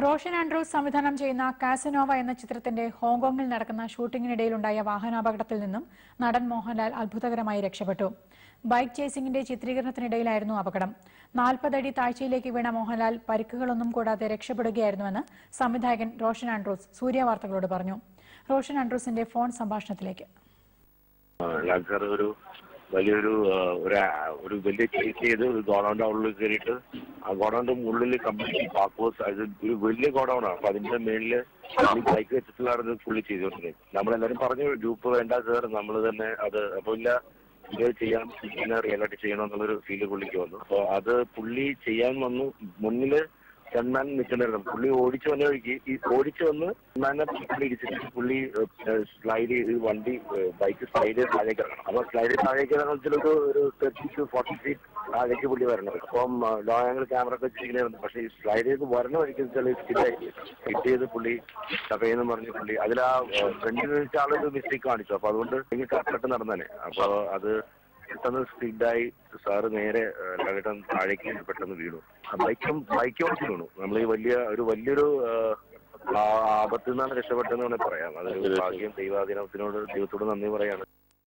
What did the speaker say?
Roshan Andrews സംവിധാനം ചെയ്യുന്ന Casanova എന്ന ചിത്രത്തിന്റെ ഹോങ്കോങ്ങിൽ നടക്കുന്ന ഷൂട്ടിങ്ങിനിടയിലുണ്ടായ വാഹനാപകടത്തിൽ നിന്നും നടൻ മോഹൻലാൽ അത്ഭുതകരമായി രക്ഷപ്പെട്ടു ബൈക്ക് ചേസിംഗിന്റെ ചിത്രീകരണത്തിനിടയിലായിരുന്നു അപകടം നാൽപ്പതടി താഴ്ചയിലേക്ക് വീണ മോഹൻലാൽ പരിക്കുകളൊന്നും കൂടാതെ രക്ഷപ്പെടുകയായിരുന്നുവെന്ന് സംവിധായകൻ റോഷൻ ആൻഡ്രൂസ് സൂര്യ വാർത്തകളോട് പറഞ്ഞു റോഷൻ ആൻഡ്രൂസിന്റെ ഫോൺ സംഭാഷണത്തിലേക്ക് ആൾക്കാർ ഒരു വലിയൊരു ആ, ഒരു ആ- ഒരു വലിയ കേസ് ചെയ്ത് ഒരു ഗോഡൌണിന്റെ ഉള്ളിൽ കയറിയിട്ട് ആ ഗോഡൌണിന്റെ ഉള്ളിൽ കംപ്ലീറ്റ് പാക്കോസ് അത് ഒരു വലിയ ഗോഡൌണാണ് അപ്പൊ അതിന്റെ മേളില് ബൈക്ക് വെച്ചിട്ടുള്ളതാണ് ഇത് ഫുള്ളി ചെയ്തുകൊണ്ടിരുന്നത് നമ്മളെല്ലാരും പറഞ്ഞു ഗ്രൂപ്പ് വേണ്ട സാർ നമ്മൾ തന്നെ അത് അപ്പൊ ഇല്ല ഇത് ചെയ്യാൻ പിന്നെ റിയലായിട്ട് ചെയ്യണം എന്നുള്ളൊരു ഫീല് പുള്ളിക്ക് വന്നു അപ്പൊ അത് പുള്ളി ചെയ്യാൻ വന്നു മുന്നില് ഗൺമാൻ നിൽക്കണ്ടായിരുന്നു പുള്ളി ഓടിച്ചു വന്ന വഴിക്ക് ഈ ഓടിച്ചു വന്ന് ഗൺമാനെ പുള്ളി ഇടിച്ചിട്ട് പുള്ളി സ്ലൈഡ് ചെയ്ത് വണ്ടി ബൈക്ക് സ്ലൈഡ് ചെയ്ത് താഴേക്ക് ഇറങ്ങണം അപ്പൊ സ്ലൈഡ് താഴേക്ക് ഇറങ്ങാൻ വെച്ചാൽ ഒരു ഒരു തേർട്ടി ടു ഫോർട്ടി ഫീറ്റ് താഴേക്ക് പുള്ളി വരണം അപ്പം ലോ ആംഗിൾ ക്യാമറ ഒക്കെ വെച്ചിരിക്കുന്നത് പക്ഷേ ഈ സ്ലൈഡ് ചെയ്ത് വരണ വഴിക്ക് വെച്ചാൽ സ്കിഡായി ഹിറ്റ് ചെയ്ത് പുള്ളി സഭയെന്ന് പറഞ്ഞ് പുള്ളി അതിൽ ആ ഫ്രണ്ടിൽ വെച്ച ആളൊരു മിസ്റ്റേക്ക് കാണിച്ചു അപ്പൊ അതുകൊണ്ട് എനിക്ക് കറക്റ്റ് നടന്നേ അപ്പൊ അത് പെട്ടെന്ന് സ്പീഡായി സാറ് നേരെ ലളിതം താഴേക്ക് പെട്ടെന്ന് വീണു ബൈക്കും ബൈക്ക് ഓടിച്ച് വീണു നമ്മൾ ഈ വലിയ ഒരു വലിയൊരു ആ, ആപത്തിൽ നിന്നാണ് രക്ഷപ്പെട്ടെന്ന് വേണമെങ്കിൽ പറയാം അതൊരു ഭാഗ്യം ദൈവാധീനത്തിനോട് ദൈവത്തോട് നന്ദി പറയാണ്